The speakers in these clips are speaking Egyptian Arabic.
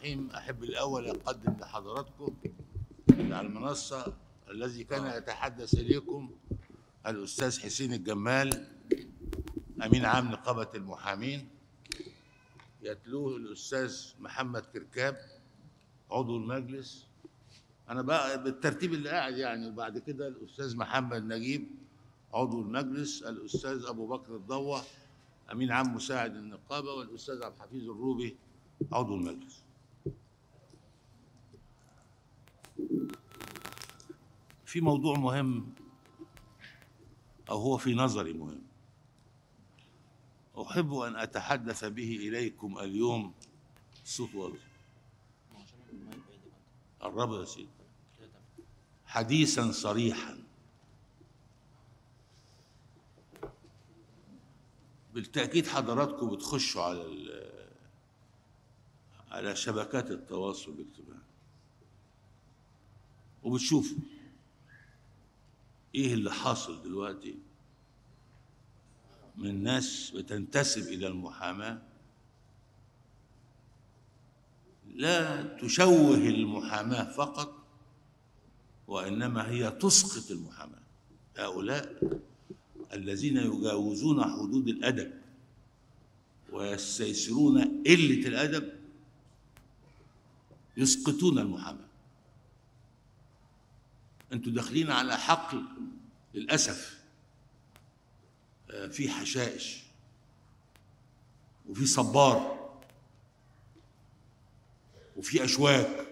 الرحيم أحب الأول أقدم لحضراتكم على المنصة الذي كان يتحدث إليكم الأستاذ حسين الجمال أمين عام نقابة المحامين يتلوه الأستاذ محمد كركاب عضو المجلس أنا بقى بالترتيب اللي قاعد يعني وبعد كده الأستاذ محمد نجيب عضو المجلس الأستاذ أبو بكر الضوة أمين عام مساعد النقابة والأستاذ عبد الحفيظ الروبي عضو المجلس في موضوع مهم أو هو في نظري مهم أحب أن أتحدث به إليكم اليوم صوت واضح قرب يا سيدي حديثا صريحا بالتأكيد حضراتكم بتخشوا على ال- على شبكات التواصل الاجتماعي وبتشوفوا ايه اللي حاصل دلوقتي من ناس بتنتسب الى المحاماه لا تشوه المحاماه فقط وانما هي تسقط المحاماه هؤلاء الذين يجاوزون حدود الادب ويستيسرون قله الادب يسقطون المحاماه انتوا داخلين على حقل للاسف آه، في حشائش وفي صبار وفي اشواك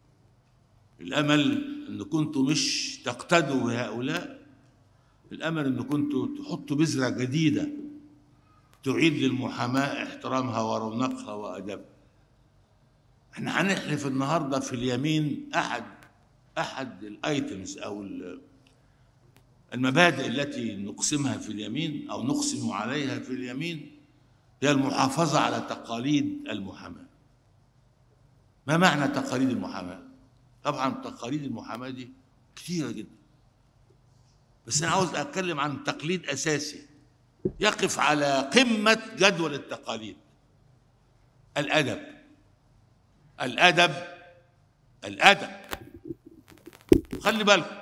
الامل ان كنتوا مش تقتدوا بهؤلاء الامل ان كنتوا تحطوا بذره جديده تعيد للمحاماه احترامها ورونقها وادبها احنا هنحلف النهارده في اليمين احد احد الايتمز او ال- المبادئ التي نقسمها في اليمين او نقسم عليها في اليمين هي المحافظه على تقاليد المحاماه ما معنى تقاليد المحاماه طبعا تقاليد المحاماه دي كثيره جدا بس انا عاوز اتكلم عن تقليد اساسي يقف على قمه جدول التقاليد الادب الادب الادب خلي بالكم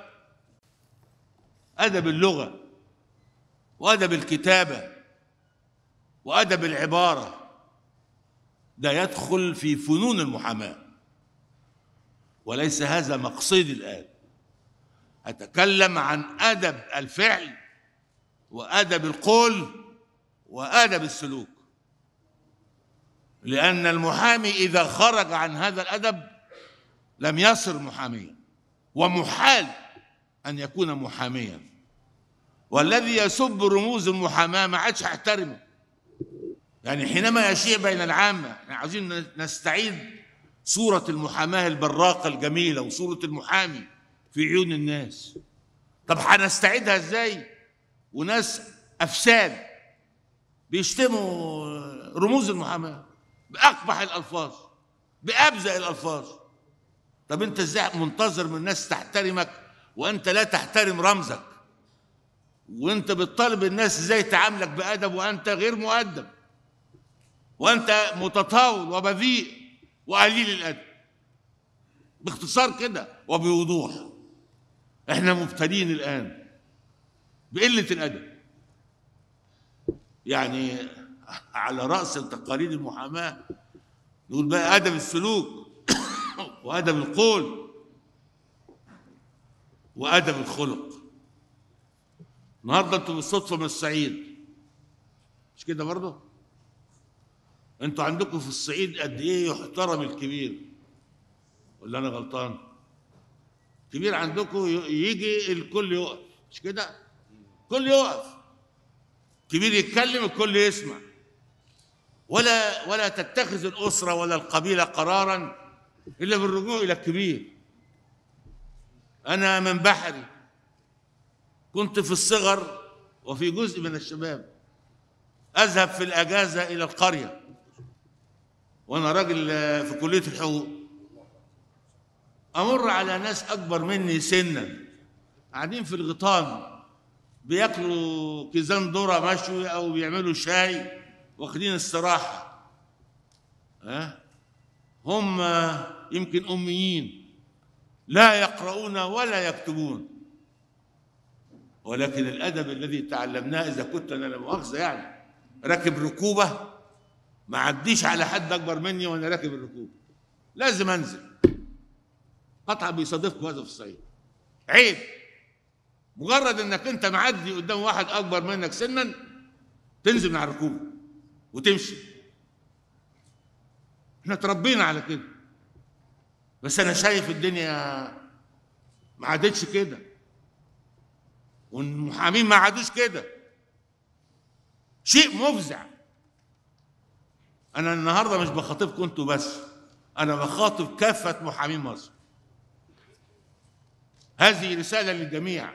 ادب اللغه وادب الكتابه وادب العباره ده يدخل في فنون المحاماه وليس هذا مقصدي الان اتكلم عن ادب الفعل وادب القول وادب السلوك لان المحامي اذا خرج عن هذا الادب لم يصر محاميا ومحال ان يكون محاميا والذي يسب رموز المحاماه ما عادش يحترمه يعني حينما يشيع بين العامه احنا عايزين نستعيد صوره المحاماه البراقه الجميله وصوره المحامي في عيون الناس طب هنستعيدها ازاي وناس افساد بيشتموا رموز المحاماه باقبح الالفاظ بابذا الالفاظ طب انت ازاي منتظر من الناس تحترمك وانت لا تحترم رمزك وانت بتطالب الناس ازاي تعاملك بادب وانت غير مؤدب وانت متطاول وبذيء وقليل الادب باختصار كده وبوضوح احنا مبتلين الان بقله الادب يعني على راس تقاليد المحاماه نقول بقى ادب السلوك وادب القول وادب الخلق النهارده انتوا بالصدفه من الصعيد مش كده برضه انتوا عندكم في الصعيد قد ايه يحترم الكبير ولا انا غلطان كبير عندكم ي- يجي الكل يقف مش كده الكل يقف كبير يتكلم الكل يسمع ولا ولا تتخذ الاسره ولا القبيله قرارا الا بالرجوع الى الكبير انا من بحري كنت في الصغر وفي جزء من الشباب اذهب في الاجازه الى القريه وانا راجل آه، في كليه الحقوق امر على ناس اكبر مني سنا قاعدين في الغيطان بياكلوا كيزان ذره مشوي او بيعملوا شاي واخدين استراحه ها هم يمكن أميين لا يقرؤون ولا يكتبون ولكن الأدب الذي تعلمناه إذا كنت أنا لا مؤاخذة يعني راكب ركوبة ما عديش على حد أكبر مني وأنا راكب الركوبة لازم أنزل قطعا بيصادفكم هذا في الصعيد عيب مجرد انك انت معدي قدام واحد اكبر منك سنا تنزل من على الركوبه وتمشي احنا اتربينا على كده بس انا شايف الدنيا ما عادتش كده والمحامين ما عادوش كده شيء مفزع انا النهارده مش بخاطبكم انتوا بس انا بخاطب كافه محامين مصر هذه رساله للجميع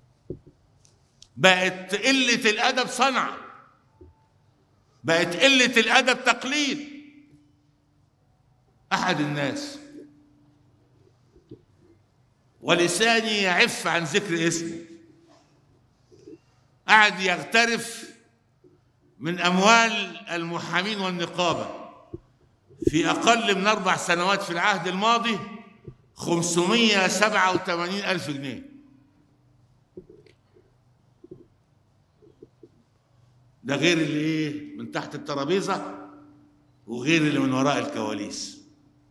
بقت قله الادب صنعه بقت قله الادب تقليد احد الناس ولساني يعف عن ذكر اسمه قعد يغترف من اموال المحامين والنقابه في اقل من اربع سنوات في العهد الماضي 587 الف جنيه ده غير اللي ايه من تحت الترابيزه وغير اللي من وراء الكواليس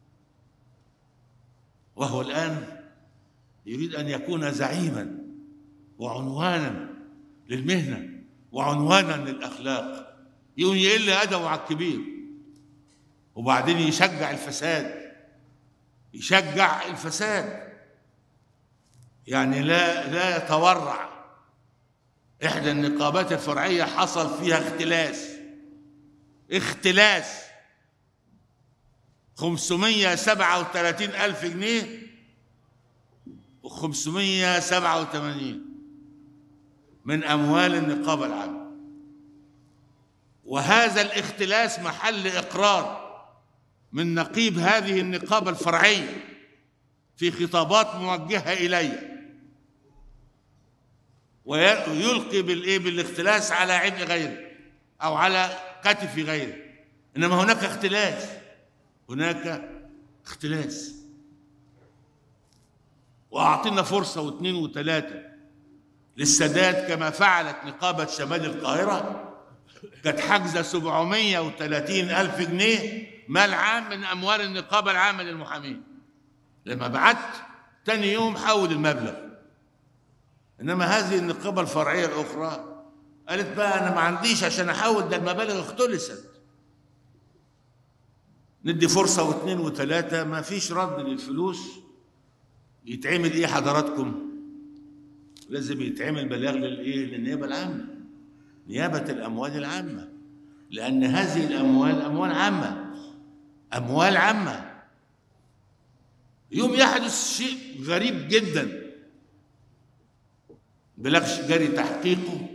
وهو الان يريد ان يكون زعيما وعنوانا للمهنه وعنوانا للاخلاق يقوم يقل ادبه على الكبير وبعدين يشجع الفساد يشجع الفساد يعني لا لا يتورع احدى النقابات الفرعيه حصل فيها اختلاس اختلاس 537 ألف جنيه و587 من أموال النقابة العامة وهذا الاختلاس محل إقرار من نقيب هذه النقابة الفرعية في خطابات موجهة إلي ويلقي بالإيه بالاختلاس على عبء غيره أو على كتف غيره إنما هناك اختلاس هناك اختلاس وأعطينا فرصة واثنين وثلاثة للسداد كما فعلت نقابة شمال القاهرة كانت حاجزة 730 ألف جنيه مال عام من أموال النقابة العامة للمحامين لما بعت تاني يوم حول المبلغ إنما هذه النقابة الفرعية الأخرى قالت بقى أنا ما عنديش عشان أحول ده المبالغ اختلست ندي فرصة واثنين وثلاثة ما فيش رد للفلوس يتعمل إيه حضراتكم؟ لازم يتعمل بلاغ للإيه؟ للنيابة العامة نيابة الأموال العامة لأن هذه الأموال أموال عامة أموال عامة يوم يحدث شيء غريب جدا بلاغ جاري تحقيقه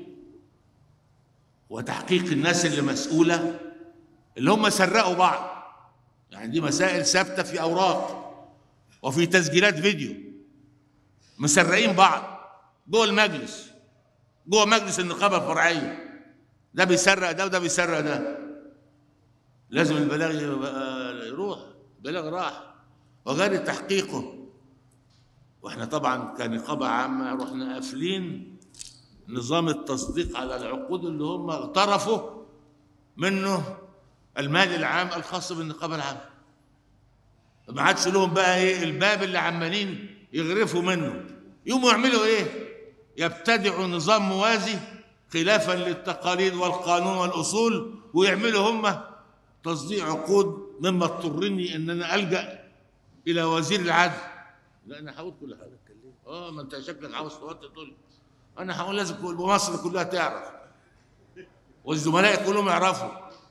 وتحقيق الناس اللي مسؤولة اللي هم سرقوا بعض يعني دي مسائل ثابتة في أوراق وفي تسجيلات فيديو مسرقين بعض جوه المجلس جوه مجلس النقابة الفرعية ده بيسرق ده وده بيسرق ده لازم البلاغ يروح البلاغ راح وغير تحقيقه واحنا طبعا كنقابة عامة رحنا قافلين نظام التصديق على العقود اللي هم اغترفوا منه المال العام الخاص بالنقابة العامة ما عادش لهم بقى ايه الباب اللي عمالين يغرفوا منه يقوموا يعملوا ايه يبتدعوا نظام موازي خلافا للتقاليد والقانون والاصول ويعملوا هم تصديق عقود مما اضطرني ان انا الجا الى وزير العدل لا انا هقول كل حاجه اه ما انت شكلك عاوز توطي تقول انا هقول لازم كل مصر كلها تعرف والزملاء كلهم يعرفوا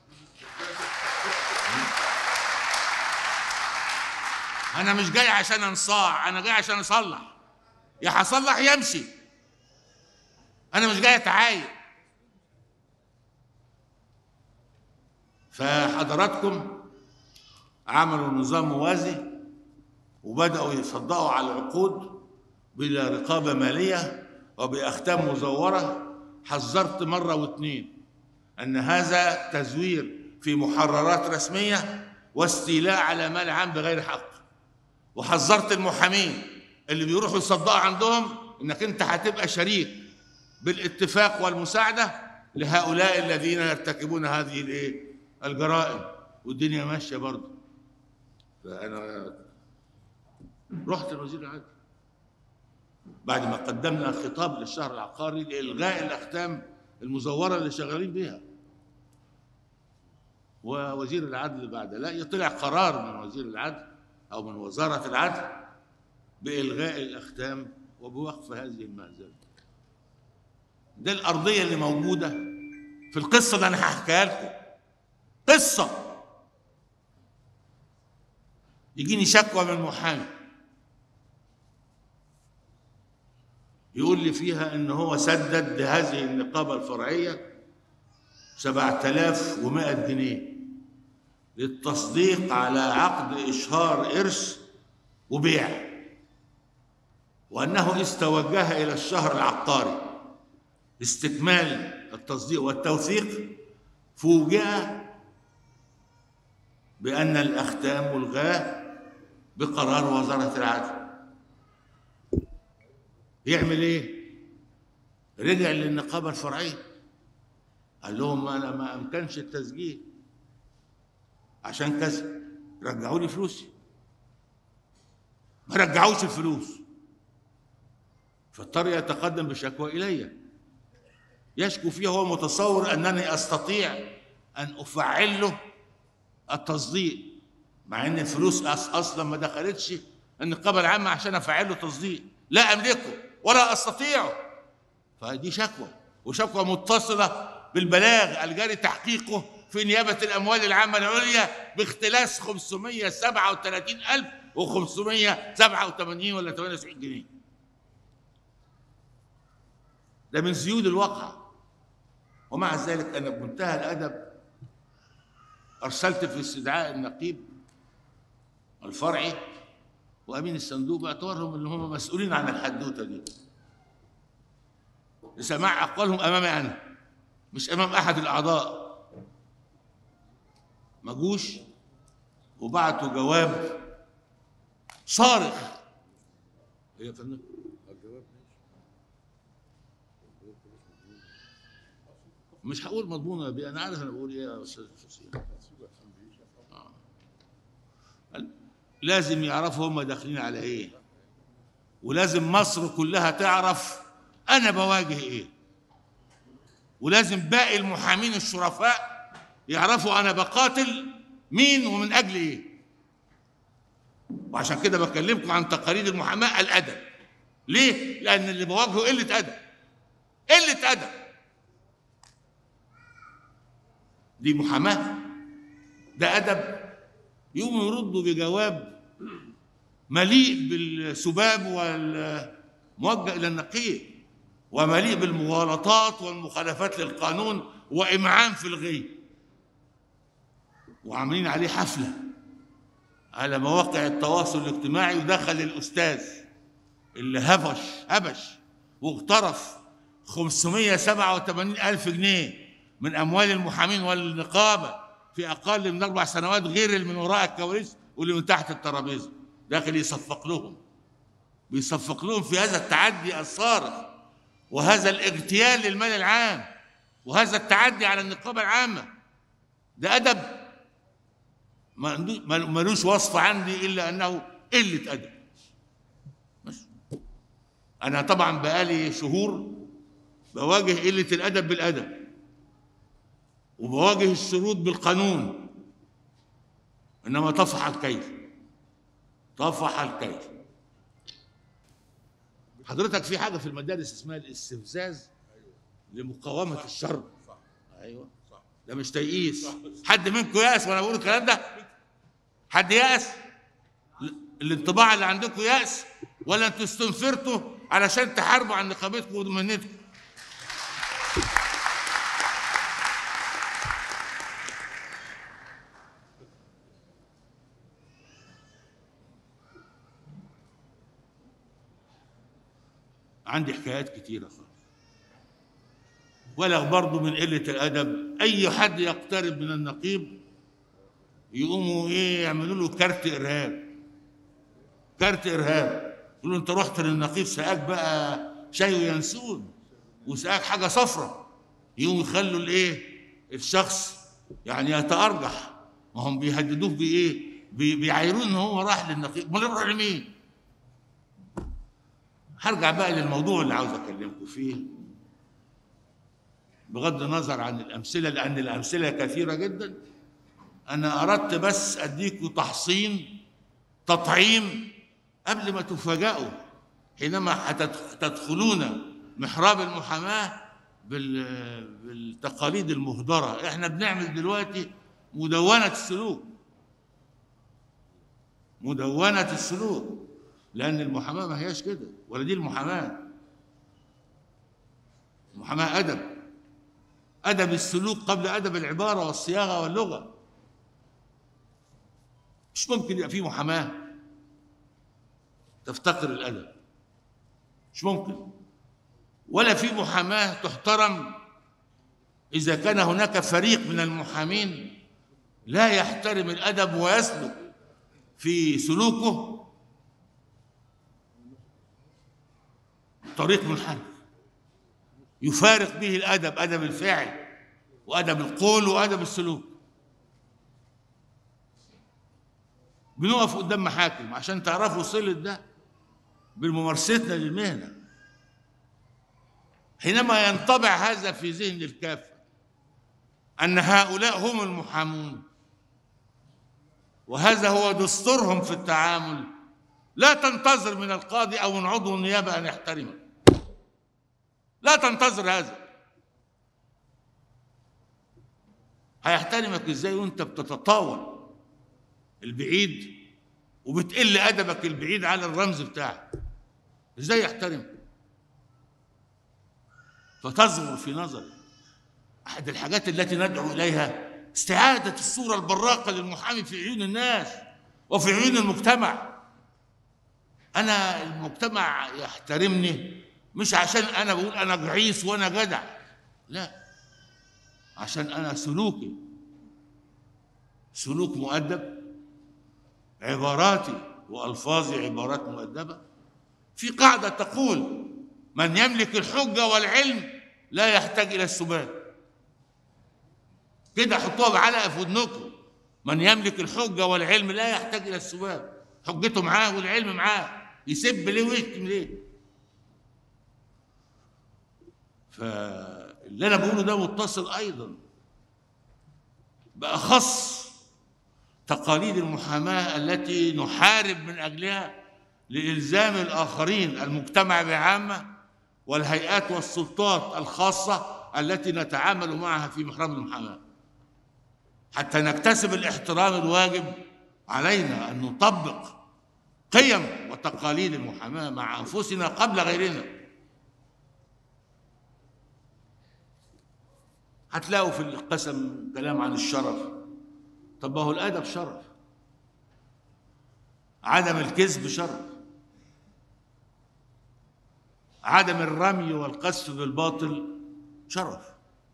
انا مش جاي عشان انصاع انا جاي عشان اصلح يا هصلح يمشي انا مش جاي اتعايق فحضراتكم عملوا نظام موازي وبداوا يصدقوا على العقود بلا رقابه ماليه وباختام مزوره حذرت مره واثنين ان هذا تزوير في محررات رسميه واستيلاء على مال عام بغير حق وحذرت المحامين اللي بيروحوا يصدقوا عندهم انك انت هتبقى شريك بالاتفاق والمساعده لهؤلاء الذين يرتكبون هذه الايه الجرائم والدنيا ماشيه برضه فانا رحت لوزير العدل بعد ما قدمنا خطاب للشهر العقاري لإلغاء الأختام المزورة اللي شغالين بيها ووزير العدل بعد لا يطلع قرار من وزير العدل أو من وزارة العدل بإلغاء الأختام وبوقف هذه المهزلة ده الأرضية اللي موجودة في القصة اللي أنا هحكيها لكم قصة يجيني شكوى من محامي يقول لي فيها ان هو سدد لهذه النقابه الفرعيه 7100 جنيه للتصديق على عقد اشهار ارث وبيع وانه اذ توجه الى الشهر العقاري استكمال التصديق والتوثيق فوجئ بان الاختام ملغاه بقرار وزاره العدل يعمل ايه رجع للنقابه الفرعيه قال لهم انا ما امكنش التسجيل عشان كذا رجعوا لي فلوسي ما رجعوش الفلوس فاضطر يتقدم بشكوى الي يشكو فيها هو متصور انني استطيع ان افعل له التصديق مع ان الفلوس اصلا ما دخلتش النقابه العامه عشان افعل له تصديق لا املكه ولا استطيعه فدي شكوى وشكوى متصله بالبلاغ الجاري تحقيقه في نيابه الاموال العامه العليا باختلاس 537587 ولا 78 جنيه ده من زيود الواقع ومع ذلك انا بمنتهى الادب ارسلت في استدعاء النقيب الفرعي وامين الصندوق باعتبارهم ان هم مسؤولين عن الحدوته دي لسماع اقوالهم امامي انا مش امام احد الاعضاء ما جوش وبعتوا جواب صارخ هي يا فندم الجواب مش هقول مضمونه بيه انا عارف انا بقول ايه يا استاذ حسين لازم يعرفوا هم داخلين على ايه ولازم مصر كلها تعرف انا بواجه ايه ولازم باقي المحامين الشرفاء يعرفوا انا بقاتل مين ومن اجل ايه وعشان كده بكلمكم عن تقاليد المحاماه الادب ليه لان اللي بواجهه قله ادب قله ادب دي محاماه ده ادب يقوموا يردوا بجواب مليء بالسباب والموجه الى النقيض ومليء بالمغالطات والمخالفات للقانون وامعان في الغي وعاملين عليه حفله على مواقع التواصل الاجتماعي ودخل الاستاذ اللي هبش هبش واغترف 587 ألف جنيه من أموال المحامين والنقابة في أقل من أربع سنوات غير اللي من وراء الكواليس واللي من تحت الترابيزة داخل يصفق لهم بيصفق لهم في هذا التعدي الصارخ وهذا الاغتيال للمال العام وهذا التعدي على النقابة العامة ده أدب ملوش وصف عندي إلا أنه قلة أدب بس أنا طبعا بقالي شهور بواجه قلة الأدب بالأدب وبواجه الشروط بالقانون إنما طفح الكيف طفح الكيف حضرتك في حاجة في المدارس اسمها الاستفزاز لمقاومة الشر أيوه ده مش تيئيس حد منكم يأس وأنا بقول الكلام ده حد يأس الانطباع اللي عندكم يأس ولا انتوا استنفرتوا علشان تحاربوا عن نقابتكم ومهنتكم عندي حكايات كتيرة خالص ولا برضه من قلة الأدب أي حد يقترب من النقيب يقوموا ايه يعملوا له كارت ارهاب كارت ارهاب يقولوا انت رحت للنقيب سقاك بقى شاي وينسون وسقاك حاجه صفرة يقوموا يخلوا الايه الشخص يعني يتارجح ما هم بيهددوه بايه بي- بيعايروه ان هو راح للنقيب امال يروح لمين هرجع بقى للموضوع اللي عاوز اكلمكم فيه بغض النظر عن الامثله لان الامثله كثيره جدا انا اردت بس اديكم تحصين تطعيم قبل ما تفاجئوا حينما هتدخ- تدخلون محراب المحاماه بال- بالتقاليد المهدره احنا بنعمل دلوقتي مدونه السلوك مدونه السلوك لان المحاماه ما هياش كده ولا دي المحاماه المحاماه ادب ادب السلوك قبل ادب العباره والصياغه واللغه مش ممكن يبقى في محاماه تفتقر الادب مش ممكن ولا في محاماه تحترم اذا كان هناك فريق من المحامين لا يحترم الادب ويسلك في سلوكه طريق منحرف يفارق به الادب ادب الفعل وادب القول وادب السلوك بنقف قدام محاكم عشان تعرفوا صله ده بممارستنا للمهنه حينما ينطبع هذا في ذهن الكافه ان هؤلاء هم المحامون وهذا هو دستورهم في التعامل لا تنتظر من القاضي او من عضو النيابه ان يحترمك لا تنتظر هذا هيحترمك ازاي وانت بتتطاول البعيد وبتقل ادبك البعيد على الرمز بتاعك ازاي يحترمك فتظهر في نظري احد الحاجات التي ندعو اليها استعاده الصوره البراقه للمحامي في عيون الناس وفي عيون المجتمع انا المجتمع يحترمني مش عشان انا بقول انا جعيس وانا جدع لا عشان انا سلوكي سلوك مؤدب عباراتي والفاظي عبارات مؤدبه في قاعده تقول من يملك الحجه والعلم لا يحتاج الى السبات كده حطوها بعلقه في ودنكم من يملك الحجه والعلم لا يحتاج الى السبات حجته معاه والعلم معاه يسب ليه ويشتم ليه فاللي انا بقوله ده متصل ايضا باخص تقاليد المحاماه التي نحارب من اجلها لالزام الاخرين المجتمع بعامه والهيئات والسلطات الخاصه التي نتعامل معها في محراب المحاماه حتى نكتسب الاحترام الواجب علينا ان نطبق قيم وتقاليد المحاماه مع انفسنا قبل غيرنا هتلاقوا في القسم كلام عن الشرف طب ما هو الادب شرف عدم الكذب شرف عدم الرمي والقذف بالباطل شرف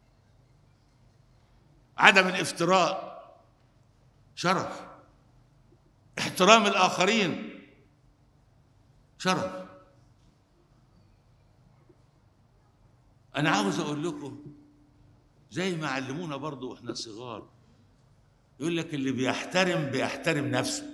عدم الافتراء شرف احترام الاخرين شرف انا عاوز اقول لكم زي ما علمونا برضو واحنا صغار يقول لك اللي بيحترم بيحترم نفسه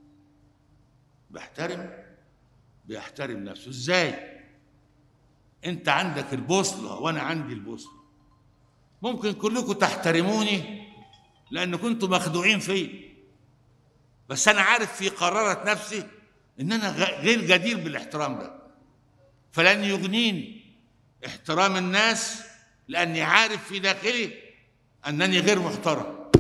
بيحترم بيحترم نفسه ازاي انت عندك البوصله وانا عندي البوصله ممكن كلكم تحترموني لان كنتم مخدوعين فيا بس انا عارف في قرارة نفسي ان انا غ- غير جدير بالاحترام ده فلن يغنيني احترام الناس لاني عارف في داخلي انني غير محترم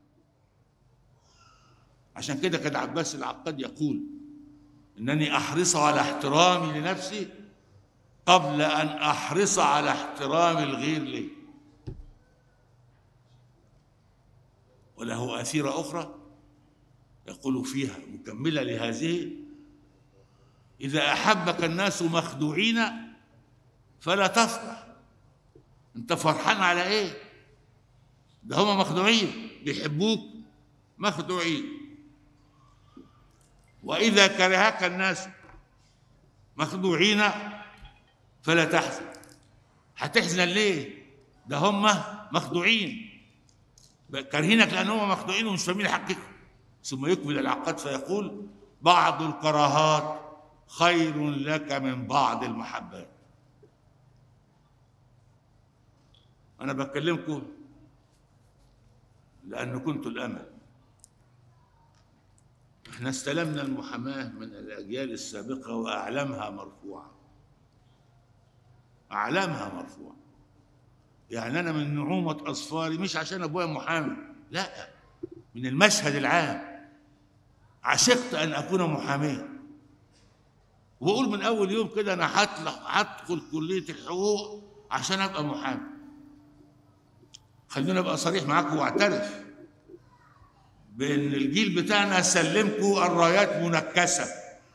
عشان كده كان عباس العقاد يقول انني احرص على احترامي لنفسي قبل ان احرص على احترام الغير لي وله اثيره اخرى يقول فيها مكمله لهذه اذا احبك الناس مخدوعين فلا تفرح انت فرحان على ايه ده هم مخدوعين بيحبوك مخدوعين وإذا كرهك الناس مخدوعين فلا تحزن هتحزن ليه ده هم مخدوعين كارهينك لأنهم مخدوعين ومش فاهمين الحقيقة ثم يكمل العقاد فيقول بعض الكراهات خير لك من بعض المحبات أنا بكلمكم لأن كنت الأمل احنا استلمنا المحاماة من الأجيال السابقة وأعلامها مرفوعة أعلامها مرفوعة يعني أنا من نعومة أصفاري مش عشان أبويا محامي لا من المشهد العام عشقت أن أكون محاميا وأقول من أول يوم كده أنا هطلع هدخل كلية الحقوق عشان أبقى محامي خلينا أبقى صريح معاكم وأعترف بأن الجيل بتاعنا سلمكم الرايات منكسة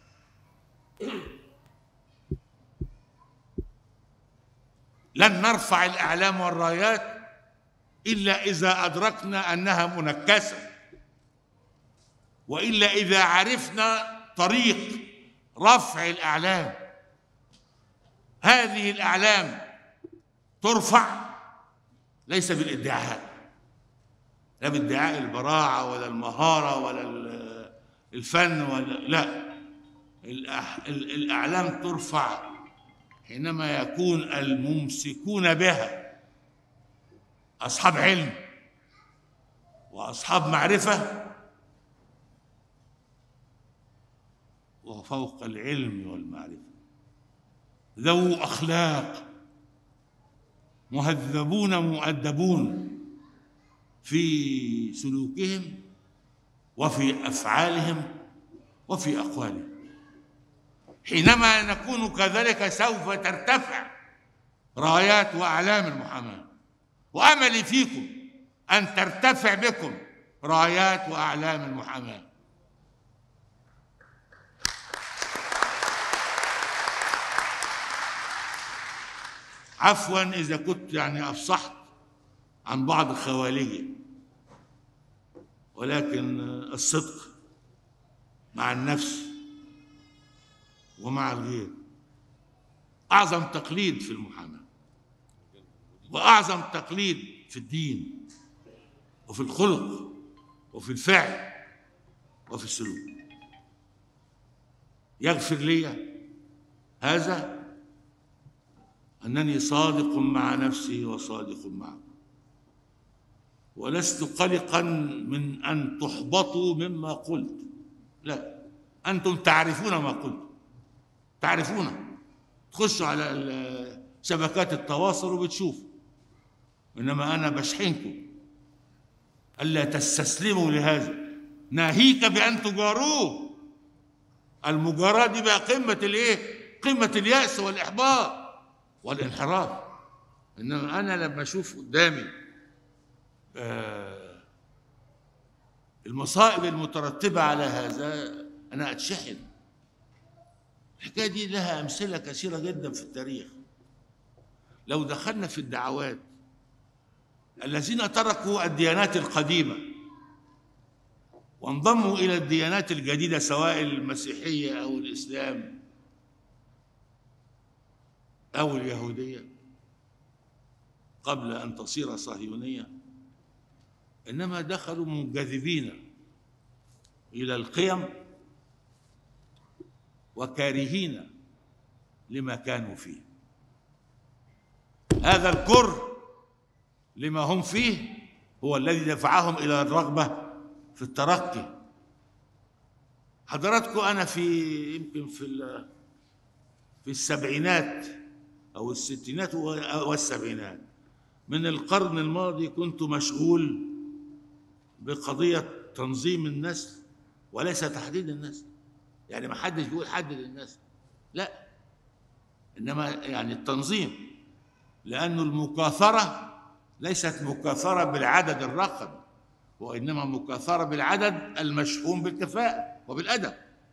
لن نرفع الأعلام والرايات إلا إذا أدركنا أنها منكسة وإلا إذا عرفنا طريق رفع الأعلام هذه الأعلام ترفع ليس بالادعاء لا بادعاء البراعة ولا المهارة ولا الفن ولا لا الأعلام ترفع حينما يكون الممسكون بها أصحاب علم وأصحاب معرفة وفوق العلم والمعرفة ذو أخلاق مهذبون مؤدبون في سلوكهم وفي أفعالهم وفي أقوالهم حينما نكون كذلك سوف ترتفع رايات وأعلام المحاماة وأملي فيكم أن ترتفع بكم رايات وأعلام المحاماة عفوا إذا كنت يعني أفصحت عن بعض خواليه ولكن الصدق مع النفس ومع الغير أعظم تقليد في المحاماة وأعظم تقليد في الدين وفي الخلق وفي الفعل وفي السلوك يغفر لي هذا أنني صادق مع نفسي وصادق معكم ولست قلقا من أن تحبطوا مما قلت لا أنتم تعرفون ما قلت تعرفون تخشوا على شبكات التواصل وبتشوفوا إنما أنا بشحنكم ألا تستسلموا لهذا ناهيك بأن تجاروه المجاراة دي بقى قمة الإيه؟ قمة اليأس والإحباط والانحراف إنما أنا لما أشوف قدامي آه المصائب المترتبة على هذا أنا أتشحن الحكاية دي لها أمثلة كثيرة جدا في التاريخ لو دخلنا في الدعوات الذين تركوا الديانات القديمة وانضموا إلى الديانات الجديدة سواء المسيحية أو الإسلام أو اليهودية قبل أن تصير صهيونية إنما دخلوا منجذبين إلى القيم وكارهين لما كانوا فيه هذا الكره لما هم فيه هو الذي دفعهم إلى الرغبة في الترقي حضراتكم أنا في يمكن في في السبعينات أو الستينات والسبعينات من القرن الماضي كنت مشغول بقضية تنظيم النسل وليس تحديد النسل يعني ما حدش بيقول حدد النسل لا إنما يعني التنظيم لأن المكاثرة ليست مكاثرة بالعدد الرقمي وإنما مكاثرة بالعدد المشحون بالكفاءة وبالأدب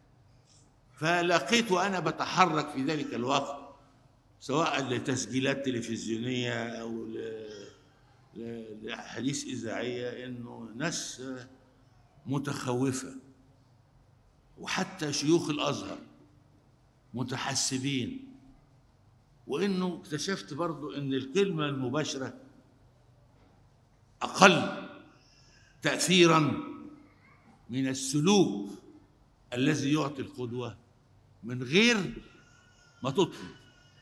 فلقيت أنا بتحرك في ذلك الوقت سواء لتسجيلات تلفزيونية أو لأحاديث إذاعية إنه ناس متخوفة وحتى شيوخ الأزهر متحسبين وإنه اكتشفت برضو إن الكلمة المباشرة أقل تأثيرا من السلوك الذي يعطي القدوة من غير ما تطلب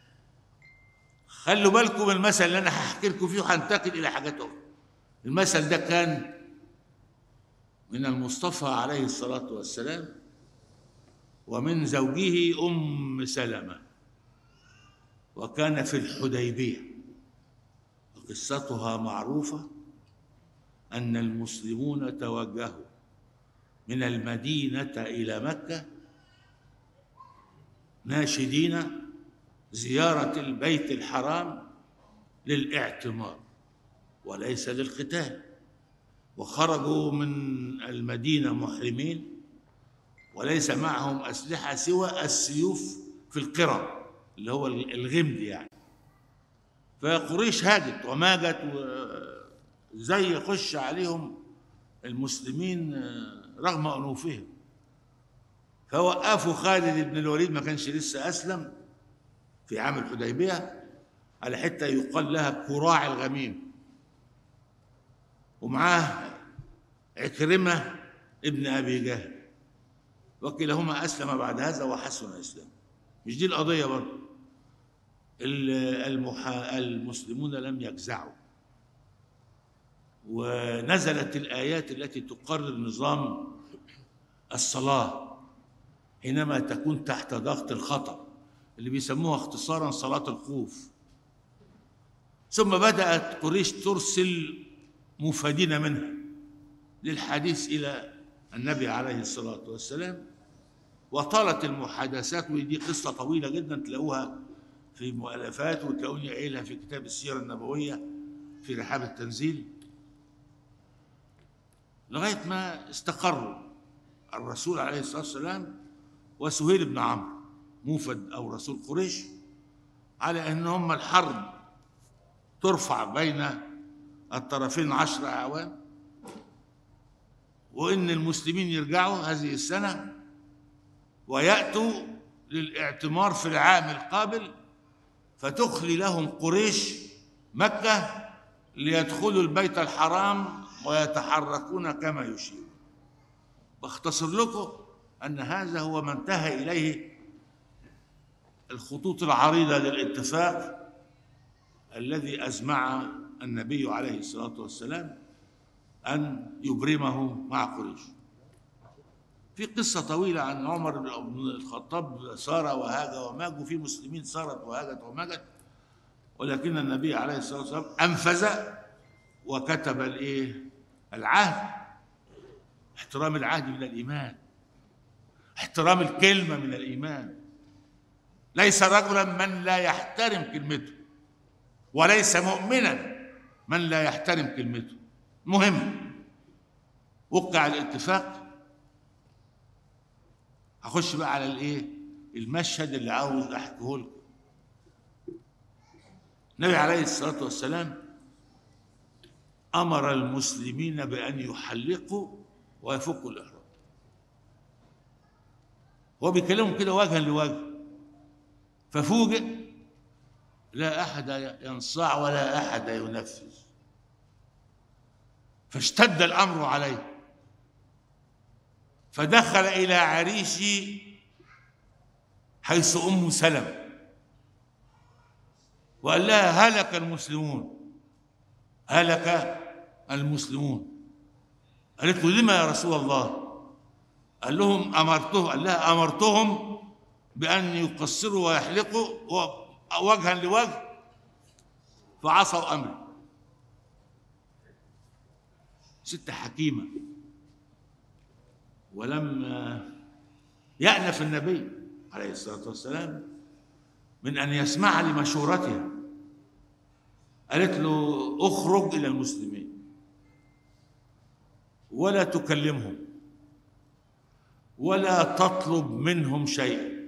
خلوا بالكم من المثل اللي انا هحكي لكم فيه وهنتقل الى حاجات اخرى المثل ده كان من المصطفى عليه الصلاه والسلام ومن زوجه ام سلمه وكان في الحديبيه وقصتها معروفه ان المسلمون توجهوا من المدينه الى مكه ناشدين زيارة البيت الحرام للاعتمار وليس للقتال وخرجوا من المدينة محرمين وليس معهم أسلحة سوى السيوف في القرى اللي هو الغمد يعني فقريش هاجت وماجت زي يخش عليهم المسلمين رغم أنوفهم فوقفوا خالد بن الوليد ما كانش لسه أسلم في عام الحديبية على حتة يقال لها كراع الغميم ومعاه عكرمة ابن أبي جهل وكلاهما أسلم بعد هذا وحسن إسلام مش دي القضية برضه المحا... المسلمون لم يجزعوا ونزلت الآيات التي تقرر نظام الصلاة حينما تكون تحت ضغط الخطر اللي بيسموها اختصارا صلاة الخوف ثم بدأت قريش ترسل مفادين منها للحديث إلى النبي عليه الصلاة والسلام وطالت المحادثات ودي قصة طويلة جدا تلاقوها في مؤلفات وتلاقوني قايلها في كتاب السيرة النبوية في رحاب التنزيل لغاية ما استقروا الرسول عليه الصلاة والسلام وسهيل بن عمرو موفد أو رسول قريش على أن هم الحرب ترفع بين الطرفين عشر أعوام وإن المسلمين يرجعوا هذه السنة ويأتوا للاعتمار في العام القابل فتخلي لهم قريش مكة ليدخلوا البيت الحرام ويتحركون كما يشير باختصر لكم أن هذا هو ما انتهى إليه الخطوط العريضة للاتفاق الذي أزمع النبي عليه الصلاة والسلام أن يبرمه مع قريش في قصة طويلة عن عمر بن الخطاب سار وهاج وماج وفي مسلمين سارت وهاجت وماجت ولكن النبي عليه الصلاة والسلام أنفذ وكتب الإيه؟ العهد احترام العهد من الإيمان احترام الكلمة من الإيمان ليس رجلا من لا يحترم كلمته وليس مؤمنا من لا يحترم كلمته مهم وقع الاتفاق هخش بقى على الايه المشهد اللي عاوز احكيه لكم النبي عليه الصلاه والسلام امر المسلمين بان يحلقوا ويفكوا الاحرام هو بيكلمهم كده وجها لوجه ففوجئ لا احد ينصاع ولا احد ينفذ فاشتد الامر عليه فدخل الى عريشه حيث ام سلمه وقال لها هلك المسلمون هلك المسلمون قالت له لما يا رسول الله قال لهم امرته قال لها امرتهم بان يقصروا ويحلقوا وجها لوجه فعصوا امري ست حكيمه ولم يأنف النبي عليه الصلاة والسلام من أن يسمع لمشورتها قالت له اخرج إلى المسلمين ولا تكلمهم ولا تطلب منهم شيئا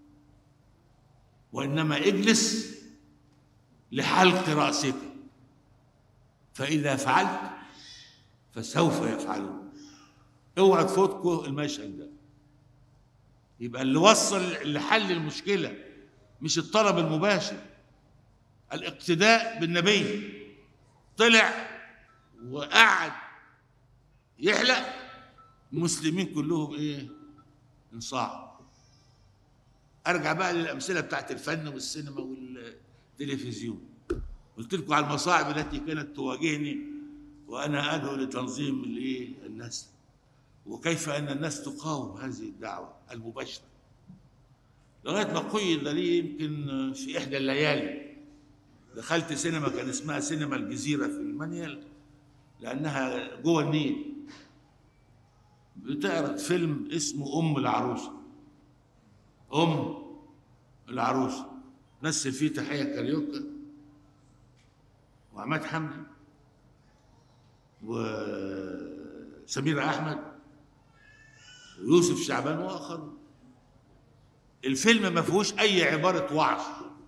وإنما اجلس لحلق رأسك فإذا فعلت فسوف يفعلون اوعى تفوتكم المشهد ده يبقى اللي وصل لحل المشكله مش الطلب المباشر الاقتداء بالنبي طلع وقعد يحلق المسلمين كلهم ايه انصاعوا ارجع بقى للامثله بتاعت الفن والسينما والتلفزيون قلت لكم على المصاعب التي كانت تواجهني وانا ادعو لتنظيم الايه الناس وكيف ان الناس تقاوم هذه الدعوه المباشره لغايه ما قيد لي يمكن في احدى الليالي دخلت سينما كان اسمها سينما الجزيره في المانيال لانها جوه النيل بتعرض فيلم اسمه ام العروسه ام العروسه مثل فيه تحيه كاريوكا وعماد حمدي وسميرة أحمد ويوسف شعبان وآخر الفيلم ما فيهوش أي عبارة وعظ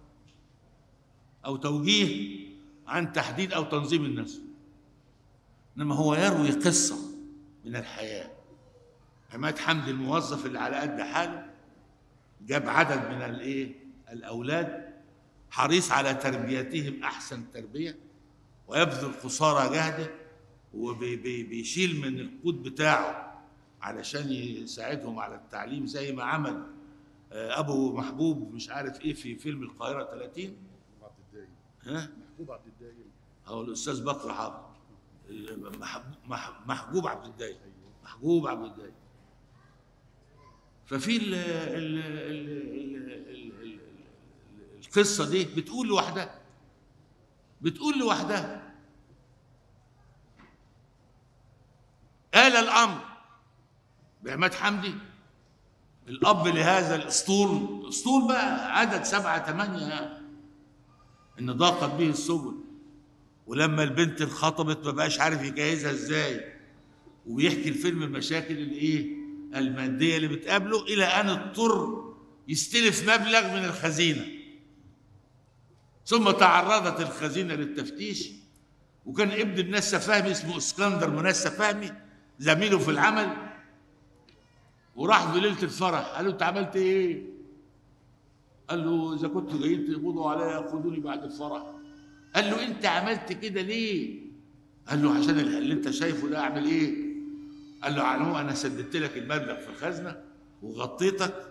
أو توجيه عن تحديد أو تنظيم الناس إنما هو يروي قصة من الحياة عماد حمدي الموظف اللي على قد حاله جاب عدد من الايه الاولاد حريص على تربيتهم احسن تربيه ويبذل قصارى جهده وبيشيل من القود بتاعه علشان يساعدهم على التعليم زي ما عمل ابو محبوب مش عارف ايه في فيلم القاهره 30 عبد الدايم ها محبوب عبد الدايم هو الاستاذ بكر حافظ محجوب عبد الدايم محجوب عبد الدايم ففي ال ال ال ال ال القصه دي بتقول لوحدها بتقول لوحدها آل الأمر بعماد حمدي الأب لهذا الأسطول أسطول بقى عدد سبعة ثمانية إن ضاقت به السبل ولما البنت انخطبت ما بقاش عارف يجهزها ازاي وبيحكي الفيلم المشاكل الايه الماديه اللي بتقابله الى ان اضطر يستلف مبلغ من الخزينه ثم تعرضت الخزينه للتفتيش وكان ابن منسى فهمي اسمه اسكندر منسى فهمي زميله في العمل وراح في ليله الفرح قال له انت عملت ايه؟ قال له اذا كنتوا جايين تقبضوا عليا خدوني بعد الفرح قال له انت عملت كده ليه؟ قال له عشان اللي انت شايفه ده اعمل ايه؟ قال له عنو انا سددت لك المبلغ في الخزنه وغطيتك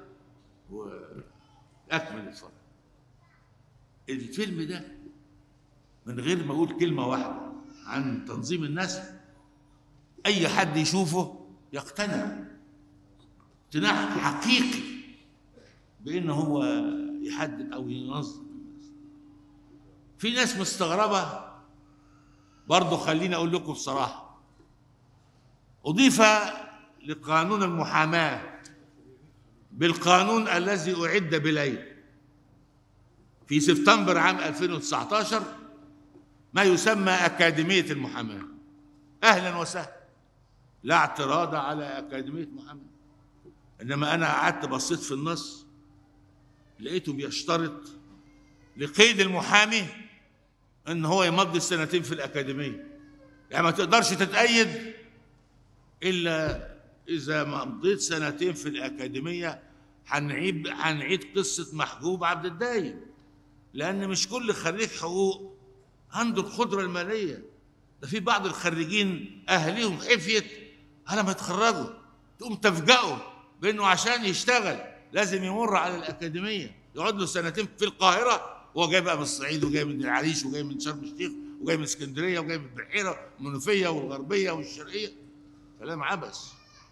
واكمل الفرح. الفيلم ده من غير ما اقول كلمه واحده عن تنظيم الناس اي حد يشوفه يقتنع اقتناع حقيقي بان هو يحدد او ينظم الناس في ناس مستغربه برضه خليني اقول لكم بصراحه اضيف لقانون المحاماه بالقانون الذي اعد بليل في سبتمبر عام 2019 ما يسمى اكاديميه المحاماه اهلا وسهلا لا اعتراض على اكاديميه محاماه انما انا قعدت بصيت في النص لقيته بيشترط لقيد المحامي ان هو يمضي السنتين في الاكاديميه يعني ما تقدرش تتأيد الا اذا ما مضيت سنتين في الاكاديميه هنعيد هنعيد قصه محجوب عبد الدايم لان مش كل خريج حقوق عنده القدره الماليه ده في بعض الخريجين اهاليهم حفيت على ما يتخرجوا تقوم تفجأه بانه عشان يشتغل لازم يمر على الاكاديميه يقعد له سنتين في القاهره هو جاي بقى من الصعيد وجاي من العريش وجاي من شرم الشيخ وجاي من اسكندريه وجاي من البحيره والمنوفيه والغربيه والشرقيه كلام عبث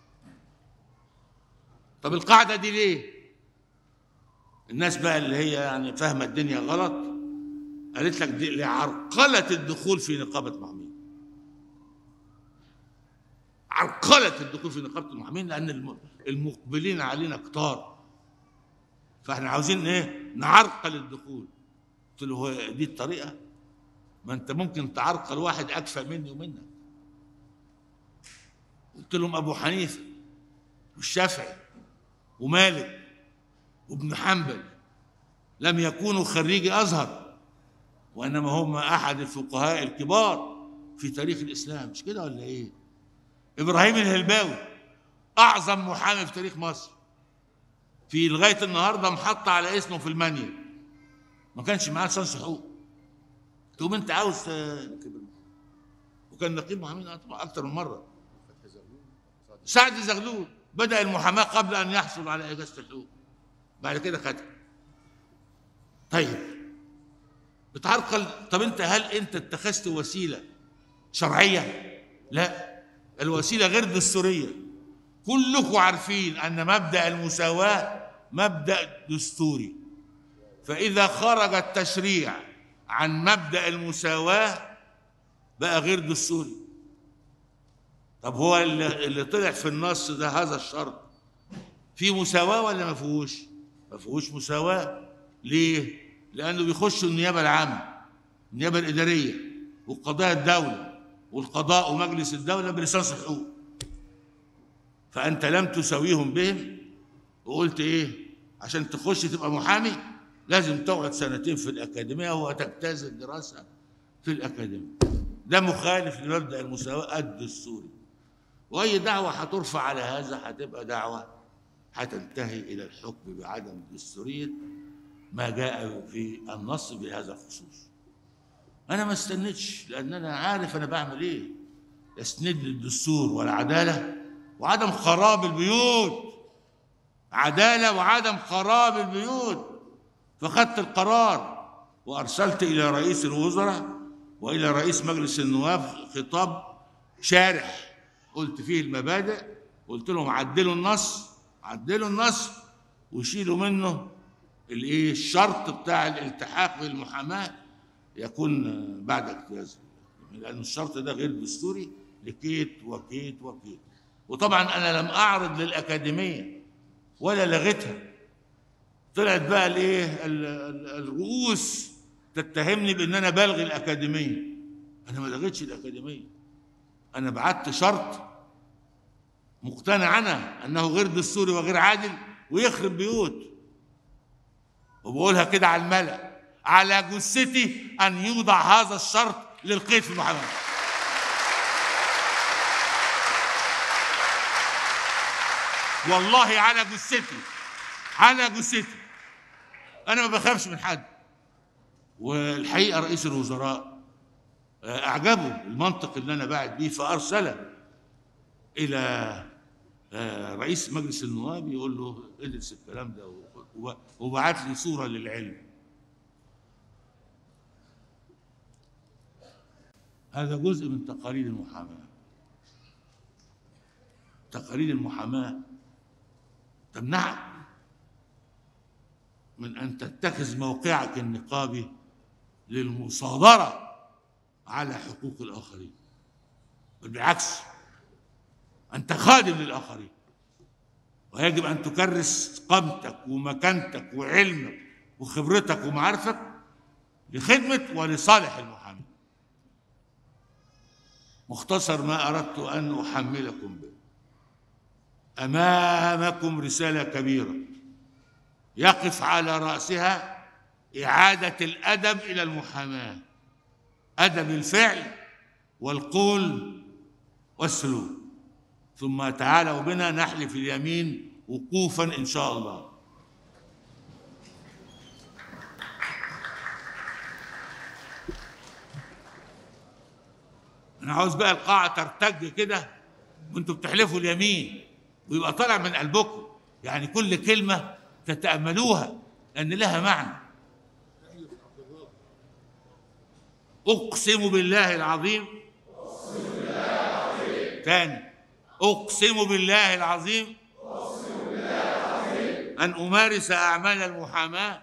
طب القاعده دي ليه؟ الناس بقى اللي هي يعني فاهمه الدنيا غلط قالت لك دي لعرقله الدخول في نقابه محامين عرقله الدخول في نقابه المحامين لان المقبلين علينا كتار فاحنا عاوزين ايه نعرقل الدخول قلت له هو دي الطريقه ما انت ممكن تعرقل واحد اكفى مني ومنك قلت لهم ابو حنيفه والشافعي ومالك وابن حنبل لم يكونوا خريجي ازهر وانما هم احد الفقهاء الكبار في تاريخ الاسلام مش كده ولا ايه ابراهيم الهلباوي اعظم محامي في تاريخ مصر في لغايه النهارده محطه على اسمه في المانيا ما كانش معاه لسانس حقوق تقوم انت عاوز ت- وكان نقيب محامين اكتر من مره فتحي زغلول سعد سعد زغلول بدأ المحاماة قبل أن يحصل على إجازة الحقوق بعد كده خدها طيب بتعرقل طب أنت هل أنت اتخذت وسيلة شرعية؟ لا الوسيلة غير دستورية كلكم عارفين أن مبدأ المساواة مبدأ دستوري فإذا خرج التشريع عن مبدأ المساواة بقى غير دستوري طب هو اللي, اللي طلع في النص ده هذا الشرط في مساواة ولا ما فيهوش؟ ما فيهوش مساواة ليه؟ لأنه بيخش النيابة العامة النيابة الإدارية وقضايا الدولة والقضاء ومجلس الدولة بلسانس الحقوق فأنت لم تساويهم بهم وقلت إيه؟ عشان تخش تبقى محامي لازم تقعد سنتين في الأكاديمية وتجتاز الدراسة في الأكاديمية ده مخالف لمبدأ المساواة الدستوري واي دعوه هترفع على هذا هتبقى دعوه هتنتهي الى الحكم بعدم دستوريه ما جاء في النص بهذا الخصوص انا ما استنيتش لان انا عارف انا بعمل ايه اسند للدستور والعداله وعدم خراب البيوت عداله وعدم خراب البيوت فخدت القرار وارسلت الى رئيس الوزراء والى رئيس مجلس النواب خطاب شارح قلت فيه المبادئ قلت لهم عدلوا النص عدلوا النص وشيلوا منه الايه الشرط بتاع الالتحاق بالمحاماه يكون بعد اجتياز لان الشرط ده غير دستوري لكيت وكيت وكيت وطبعا انا لم اعرض للاكاديميه ولا لغيتها طلعت بقى الايه ال- ال- الرؤوس تتهمني بان انا بلغي الاكاديميه انا ما لغيتش الاكاديميه انا بعت شرط مقتنع انا انه غير دستوري وغير عادل ويخرب بيوت وبقولها كده على الملأ على جثتي ان يوضع هذا الشرط للقيد في المحاماه والله على جثتي على جثتي انا ما بخافش من حد والحقيقه رئيس الوزراء آه، اعجبه المنطق اللي انا باعت بيه فارسل الى آه، رئيس مجلس النواب يقول له ادرس الكلام ده و- و- وبعت لي صوره للعلم هذا جزء من تقاليد المحاماه تقاليد المحاماه تمنعك من ان تتخذ موقعك النقابي للمصادره على حقوق الاخرين بل بالعكس انت خادم للاخرين ويجب ان تكرس قامتك ومكانتك وعلمك وخبرتك ومعارفك لخدمه ولصالح المحامي مختصر ما اردت ان احملكم به امامكم رساله كبيره يقف على راسها اعاده الادب الى المحاماه ادب الفعل والقول والسلوك ثم تعالوا بنا نحلف اليمين وقوفا ان شاء الله انا عاوز بقى القاعه ترتج كده وانتوا بتحلفوا اليمين ويبقى طالع من قلبكم يعني كل كلمه تتاملوها لان لها معنى اقسم بالله العظيم تاني اقسم بالله العظيم ان امارس اعمال المحاماه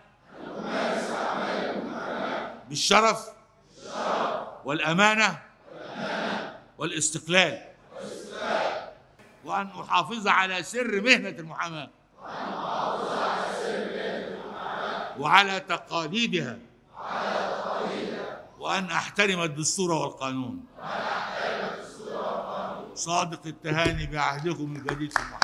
بالشرف والامانه والاستقلال وأن أحافظ على سر مهنة المحاماة وعلى تقاليدها وأن أحترم الدستور والقانون صادق التهاني بعهدكم الجديد في المحاماة